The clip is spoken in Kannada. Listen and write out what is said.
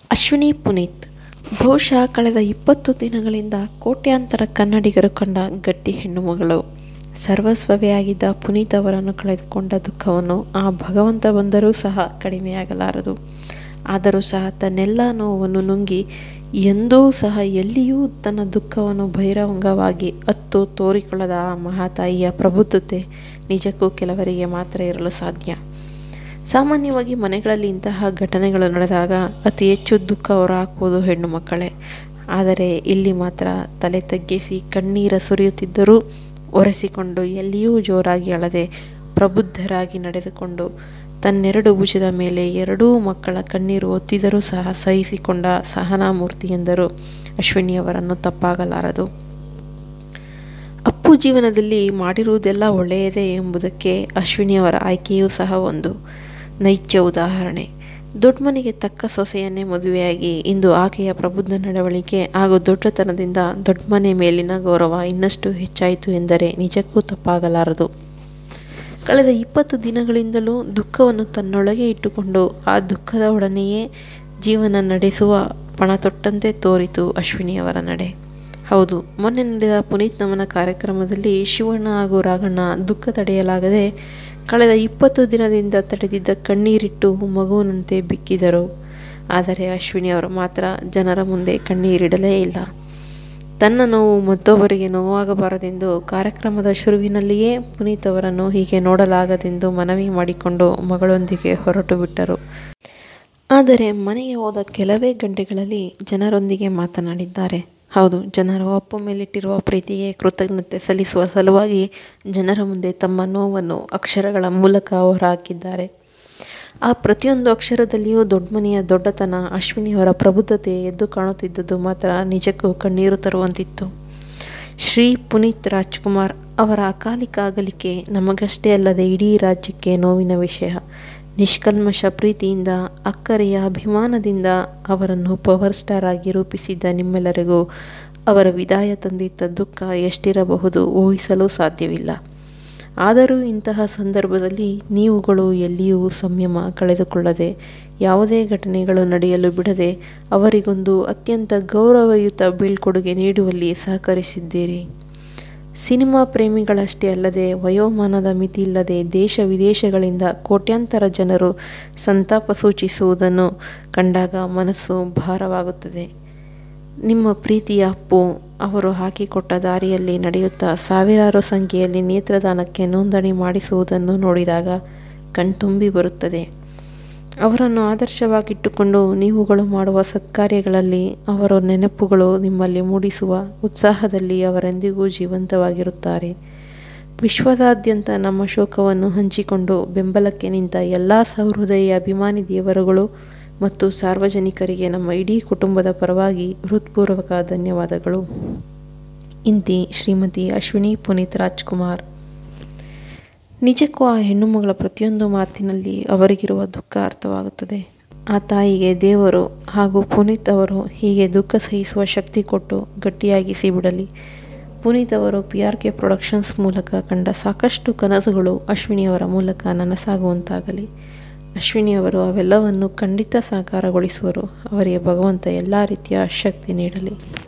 ಅಶ್ವಿನಿ ಪುನೀತ್ ಬಹುಶಃ ಕಳೆದ ಇಪ್ಪತ್ತು ದಿನಗಳಿಂದ ಕೋಟ್ಯಾಂತರ ಕನ್ನಡಿಗರು ಕಂಡ ಗಟ್ಟಿ ಹೆಣ್ಣುಮಗಳು ಸರ್ವಸ್ವವೇ ಆಗಿದ್ದ ಪುನೀತ್ ಅವರನ್ನು ಕಳೆದುಕೊಂಡ ದುಃಖವನ್ನು ಆ ಭಗವಂತ ಬಂದರೂ ಸಹ ಕಡಿಮೆಯಾಗಲಾರದು ಆದರೂ ಸಹ ತನ್ನೆಲ್ಲ ನೋವನ್ನು ನುಂಗಿ ಎಂದೂ ಸಹ ಎಲ್ಲಿಯೂ ತನ್ನ ದುಃಖವನ್ನು ಬಹಿರಂಗವಾಗಿ ಅತ್ತು ತೋರಿಕೊಳ್ಳದ ಆ ಮಹಾತಾಯಿಯ ಪ್ರಬುದ್ಧತೆ ನಿಜಕ್ಕೂ ಕೆಲವರಿಗೆ ಮಾತ್ರ ಇರಲು ಸಾಧ್ಯ ಸಾಮಾನ್ಯವಾಗಿ ಮನೆಗಳಲ್ಲಿ ಇಂತಹ ಘಟನೆಗಳು ನಡೆದಾಗ ಅತಿ ಹೆಚ್ಚು ದುಃಖ ಹೊರಹಾಕುವುದು ಹೆಣ್ಣು ಮಕ್ಕಳೇ ಆದರೆ ಇಲ್ಲಿ ಮಾತ್ರ ತಲೆ ತಗ್ಗಿಸಿ ಕಣ್ಣೀರ ಸುರಿಯುತ್ತಿದ್ದರೂ ಒರೆಸಿಕೊಂಡು ಎಲ್ಲಿಯೂ ಜೋರಾಗಿ ಅಳದೆ ಪ್ರಬುದ್ಧರಾಗಿ ನಡೆದುಕೊಂಡು ತನ್ನೆರಡು ಭುಜದ ಮೇಲೆ ಎರಡೂ ಮಕ್ಕಳ ಕಣ್ಣೀರು ಒತ್ತಿದರೂ ಸಹ ಸಹಿಸಿಕೊಂಡ ಸಹನಾಮೂರ್ತಿ ಎಂದರು ಅಶ್ವಿನಿಯವರನ್ನು ತಪ್ಪಾಗಲಾರದು ಅಪ್ಪು ಜೀವನದಲ್ಲಿ ಮಾಡಿರುವುದೆಲ್ಲ ಒಳ್ಳೆಯದೇ ಎಂಬುದಕ್ಕೆ ಅಶ್ವಿನಿಯವರ ಆಯ್ಕೆಯೂ ಸಹ ಒಂದು ನೈಜ ಉದಾಹರಣೆ ದೊಡ್ಡಮನೆಗೆ ತಕ್ಕ ಸೊಸೆಯನ್ನೇ ಮದುವೆಯಾಗಿ ಇಂದು ಆಕೆಯ ಪ್ರಬುದ್ಧ ನಡವಳಿಕೆ ಹಾಗೂ ದೊಡ್ಡತನದಿಂದ ದೊಡ್ಡಮನೆ ಮೇಲಿನ ಗೌರವ ಇನ್ನಷ್ಟು ಹೆಚ್ಚಾಯಿತು ಎಂದರೆ ನಿಜಕ್ಕೂ ತಪ್ಪಾಗಲಾರದು ಕಳೆದ ಇಪ್ಪತ್ತು ದಿನಗಳಿಂದಲೂ ದುಃಖವನ್ನು ತನ್ನೊಳಗೆ ಇಟ್ಟುಕೊಂಡು ಆ ದುಃಖದ ಒಡನೆಯೇ ಜೀವನ ನಡೆಸುವ ಪಣ ತೊಟ್ಟಂತೆ ತೋರಿತು ಅಶ್ವಿನಿಯವರ ನಡೆ ಹೌದು ಮೊನ್ನೆ ನಡೆದ ಪುನೀತ್ ನಮನ ಕಾರ್ಯಕ್ರಮದಲ್ಲಿ ಶಿವಣ್ಣ ಹಾಗೂ ರಾಘಣ್ಣ ದುಃಖ ತಡೆಯಲಾಗದೆ ಕಳೆದ ಇಪ್ಪತ್ತು ದಿನದಿಂದ ತಡೆದಿದ್ದ ಕಣ್ಣೀರಿಟ್ಟು ಮಗುವಿನಂತೆ ಬಿಕ್ಕಿದರು ಆದರೆ ಅಶ್ವಿನಿಯವರು ಮಾತ್ರ ಜನರ ಮುಂದೆ ಕಣ್ಣೀರಿಡಲೇ ಇಲ್ಲ ತನ್ನ ನೋವು ಮತ್ತೊಬ್ಬರಿಗೆ ನೋವಾಗಬಾರದೆಂದು ಕಾರ್ಯಕ್ರಮದ ಶುರುವಿನಲ್ಲಿಯೇ ಪುನೀತ್ ಅವರನ್ನು ಹೀಗೆ ನೋಡಲಾಗದೆಂದು ಮನವಿ ಮಾಡಿಕೊಂಡು ಮಗಳೊಂದಿಗೆ ಹೊರಟು ಬಿಟ್ಟರು ಆದರೆ ಮನೆಗೆ ಹೋದ ಕೆಲವೇ ಗಂಟೆಗಳಲ್ಲಿ ಜನರೊಂದಿಗೆ ಮಾತನಾಡಿದ್ದಾರೆ ಹೌದು ಜನರು ಅಪ್ಪು ಮೇಲಿಟ್ಟಿರುವ ಪ್ರೀತಿಗೆ ಕೃತಜ್ಞತೆ ಸಲ್ಲಿಸುವ ಸಲುವಾಗಿ ಜನರ ಮುಂದೆ ತಮ್ಮ ನೋವನ್ನು ಅಕ್ಷರಗಳ ಮೂಲಕ ಹೊರಹಾಕಿದ್ದಾರೆ ಆ ಪ್ರತಿಯೊಂದು ಅಕ್ಷರದಲ್ಲಿಯೂ ದೊಡ್ಡಮನೆಯ ದೊಡ್ಡತನ ಅಶ್ವಿನಿಯವರ ಪ್ರಬುದ್ಧತೆ ಎದ್ದು ಕಾಣುತ್ತಿದ್ದುದು ಮಾತ್ರ ನಿಜಕ್ಕೂ ಕಣ್ಣೀರು ತರುವಂತಿತ್ತು ಶ್ರೀ ಪುನೀತ್ ರಾಜ್ಕುಮಾರ್ ಅವರ ಅಕಾಲಿಕ ಅಗಲಿಕೆ ನಮಗಷ್ಟೇ ಅಲ್ಲದೆ ಇಡೀ ರಾಜ್ಯಕ್ಕೆ ನೋವಿನ ವಿಷಯ ನಿಷ್ಕಲ್ಮಶ ಪ್ರೀತಿಯಿಂದ ಅಕ್ಕರೆಯ ಅಭಿಮಾನದಿಂದ ಅವರನ್ನು ಪವರ್ ಸ್ಟಾರ್ ಆಗಿ ರೂಪಿಸಿದ್ದ ನಿಮ್ಮೆಲ್ಲರಿಗೂ ಅವರ ವಿದಾಯ ತಂದಿದ್ದ ದುಃಖ ಎಷ್ಟಿರಬಹುದು ಊಹಿಸಲು ಸಾಧ್ಯವಿಲ್ಲ ಆದರೂ ಇಂತಹ ಸಂದರ್ಭದಲ್ಲಿ ನೀವುಗಳು ಎಲ್ಲಿಯೂ ಸಂಯಮ ಕಳೆದುಕೊಳ್ಳದೆ ಯಾವುದೇ ಘಟನೆಗಳು ನಡೆಯಲು ಬಿಡದೆ ಅವರಿಗೊಂದು ಅತ್ಯಂತ ಗೌರವಯುತ ಬೀಳ್ಕೊಡುಗೆ ನೀಡುವಲ್ಲಿ ಸಹಕರಿಸಿದ್ದೀರಿ ಸಿನಿಮಾ ಪ್ರೇಮಿಗಳಷ್ಟೇ ಅಲ್ಲದೆ ವಯೋಮಾನದ ಮಿತಿ ಇಲ್ಲದೆ ದೇಶ ವಿದೇಶಗಳಿಂದ ಕೋಟ್ಯಾಂತರ ಜನರು ಸಂತಾಪ ಸೂಚಿಸುವುದನ್ನು ಕಂಡಾಗ ಮನಸ್ಸು ಭಾರವಾಗುತ್ತದೆ ನಿಮ್ಮ ಪ್ರೀತಿಯ ಅಪ್ಪು ಅವರು ಹಾಕಿಕೊಟ್ಟ ದಾರಿಯಲ್ಲಿ ನಡೆಯುತ್ತಾ ಸಾವಿರಾರು ಸಂಖ್ಯೆಯಲ್ಲಿ ನೇತ್ರದಾನಕ್ಕೆ ನೋಂದಣಿ ಮಾಡಿಸುವುದನ್ನು ನೋಡಿದಾಗ ಕಣ್ತುಂಬಿ ಬರುತ್ತದೆ ಅವರನ್ನು ಆದರ್ಶವಾಗಿಟ್ಟುಕೊಂಡು ನೀವುಗಳು ಮಾಡುವ ಸತ್ಕಾರ್ಯಗಳಲ್ಲಿ ಅವರ ನೆನಪುಗಳು ನಿಮ್ಮಲ್ಲಿ ಮೂಡಿಸುವ ಉತ್ಸಾಹದಲ್ಲಿ ಅವರೆಂದಿಗೂ ಜೀವಂತವಾಗಿರುತ್ತಾರೆ ವಿಶ್ವದಾದ್ಯಂತ ನಮ್ಮ ಶೋಕವನ್ನು ಹಂಚಿಕೊಂಡು ಬೆಂಬಲಕ್ಕೆ ನಿಂತ ಎಲ್ಲ ಸಹೃದಯ ಅಭಿಮಾನಿ ದೇವರುಗಳು ಮತ್ತು ಸಾರ್ವಜನಿಕರಿಗೆ ನಮ್ಮ ಇಡೀ ಕುಟುಂಬದ ಪರವಾಗಿ ಹೃತ್ಪೂರ್ವಕ ಧನ್ಯವಾದಗಳು ಇಂತಿ ಶ್ರೀಮತಿ ಅಶ್ವಿನಿ ಪುನೀತ್ ರಾಜ್ಕುಮಾರ್ ನಿಜಕ್ಕೂ ಆ ಹೆಣ್ಣುಮಗಳ ಪ್ರತಿಯೊಂದು ಮಾತಿನಲ್ಲಿ ಅವರಿಗಿರುವ ದುಃಖ ಅರ್ಥವಾಗುತ್ತದೆ ಆ ತಾಯಿಗೆ ದೇವರು ಹಾಗೂ ಪುನೀತ್ ಅವರು ಹೀಗೆ ದುಃಖ ಸಹಿಸುವ ಶಕ್ತಿ ಕೊಟ್ಟು ಗಟ್ಟಿಯಾಗಿಸಿ ಬಿಡಲಿ ಪುನೀತ್ ಅವರು ಪಿ ಆರ್ ಕೆ ಪ್ರೊಡಕ್ಷನ್ಸ್ ಮೂಲಕ ಕಂಡ ಸಾಕಷ್ಟು ಕನಸುಗಳು ಅಶ್ವಿನಿಯವರ ಮೂಲಕ ನನಸಾಗುವಂತಾಗಲಿ ಅಶ್ವಿನಿಯವರು ಅವೆಲ್ಲವನ್ನು ಖಂಡಿತ ಸಾಕಾರಗೊಳಿಸುವರು ಅವರಿಗೆ ಭಗವಂತ ಎಲ್ಲ ರೀತಿಯ ಶಕ್ತಿ ನೀಡಲಿ